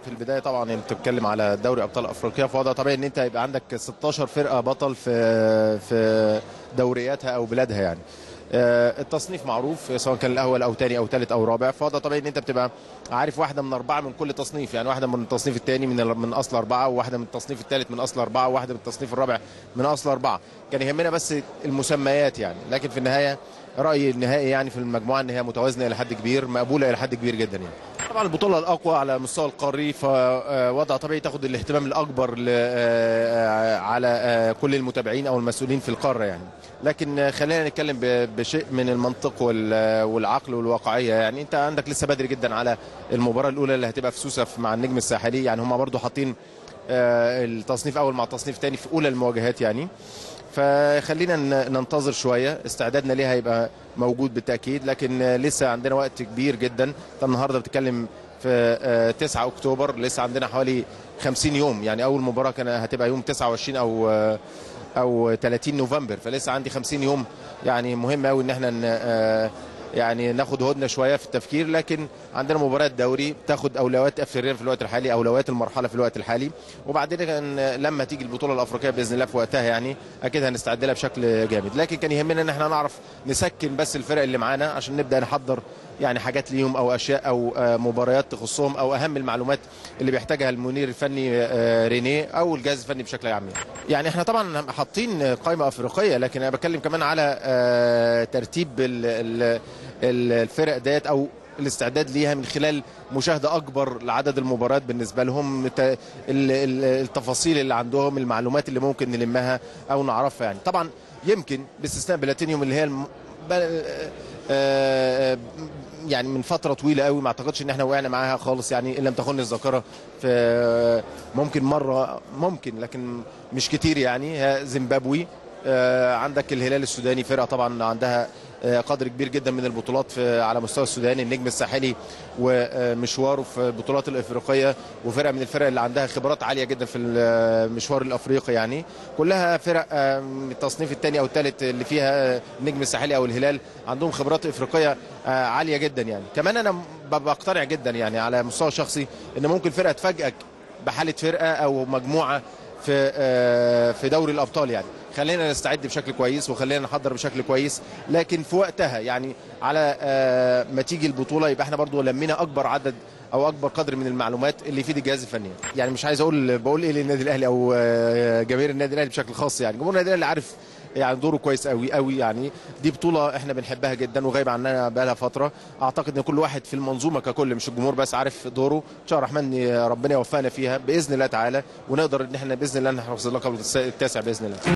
في البدايه طبعا انت بتتكلم على دوري ابطال افريقيا فوضع طبيعي ان انت يبقى عندك 16 فرقه بطل في في دورياتها او بلادها يعني آه، التصنيف معروف سواء كان الاول او ثاني او ثالث او رابع فوضع طبيعي ان انت بتبقى عارف واحده من اربعه من كل تصنيف يعني واحده من التصنيف الثاني من من اصل اربعه وواحده من التصنيف الثالث من اصل اربعه وواحده من التصنيف الرابع من اصل اربعه كان يهمنا بس المسميات يعني لكن في النهايه رايي النهائي يعني في المجموعه ان هي متوازنه الى حد كبير مقبوله الى حد كبير جدا يعني طبعا البطوله الاقوى على مستوى القاري فوضع طبيعي تاخد الاهتمام الاكبر ل- آه، على آه، كل المتابعين او المسؤولين في القاره يعني لكن خلينا نتكلم ب- بشيء من المنطق وال- والعقل والواقعيه يعني انت عندك لسه بدري جدا على المباراه الاولى اللي هتبقى في سوسه مع النجم الساحلي يعني هم برضو حاطين آه، التصنيف اول مع التصنيف ثاني في اولى المواجهات يعني فخلينا ن- ننتظر شويه استعدادنا ليها هيبقى موجود بالتاكيد لكن آه، لسه عندنا وقت كبير جدا انت النهارده بتتكلم في آه، 9 اكتوبر لسه عندنا حوالي 50 يوم يعني اول مباراه كان هتبقى يوم 29 او آه، او 30 نوفمبر فلسه عندي 50 يوم يعني مهم قوي ان احنا ن- آه، يعني ناخد هدنه شويه في التفكير لكن عندنا مباراه دوري تاخد اولويات افريقيا في الوقت الحالي اولويات المرحله في الوقت الحالي وبعدين كان لما تيجي البطوله الافريقيه باذن الله في وقتها يعني اكيد هنستعد لها بشكل جامد لكن كان يهمنا ان احنا نعرف نسكن بس الفرق اللي معانا عشان نبدا نحضر يعني حاجات ليهم او اشياء او آه، مباريات تخصهم او اهم المعلومات اللي بيحتاجها المدير الفني آه، رينيه او الجهاز الفني بشكل عام يعني. يعني احنا طبعا حاطين قائمه افريقيه لكن انا بتكلم كمان على آه، ترتيب ال- ال- ال- الفرق ديت او الاستعداد ليها من خلال مشاهده اكبر لعدد المباريات بالنسبه لهم ت- ال- ال- التفاصيل اللي عندهم المعلومات اللي ممكن نلمها او نعرفها يعني طبعا يمكن باستثناء بلاتينيوم اللي هي الم... ب- آه، يعني من فتره طويله قوي ما اعتقدش ان احنا وقعنا معاها خالص يعني ان لم تخن الذاكره في ممكن مره ممكن لكن مش كتير يعني هي زيمبابوي آه، عندك الهلال السوداني فرقه طبعا عندها آه، قدر كبير جدا من البطولات في على مستوى السودان النجم الساحلي ومشواره في البطولات الافريقيه وفرقه من الفرق اللي عندها خبرات عاليه جدا في المشوار الافريقي يعني كلها فرق آه، من التصنيف الثاني او الثالث اللي فيها النجم الساحلي او الهلال عندهم خبرات افريقيه آه، عاليه جدا يعني كمان انا ب- بقتنع جدا يعني على مستوى شخصي ان ممكن فرقه تفاجئك بحاله فرقه او مجموعه في آه، في دوري الابطال يعني خلينا نستعد بشكل كويس وخلينا نحضر بشكل كويس لكن في وقتها يعني على آه، ما تيجي البطوله يبقى احنا برضو لمينا اكبر عدد او اكبر قدر من المعلومات اللي يفيد الجهاز الفني يعني مش عايز اقول بقول ايه للنادي الاهلي او آه، جماهير النادي الاهلي بشكل خاص يعني جمهور النادي الاهلي عارف يعني دوره كويس قوي قوي يعني دي بطوله احنا بنحبها جدا وغايب عننا بقالها فتره اعتقد ان كل واحد في المنظومه ككل مش الجمهور بس عارف دوره ان شاء الله الرحمن ربنا يوفقنا فيها باذن الله تعالى ونقدر ان احنا باذن الله نحرز اللقب التاسع باذن الله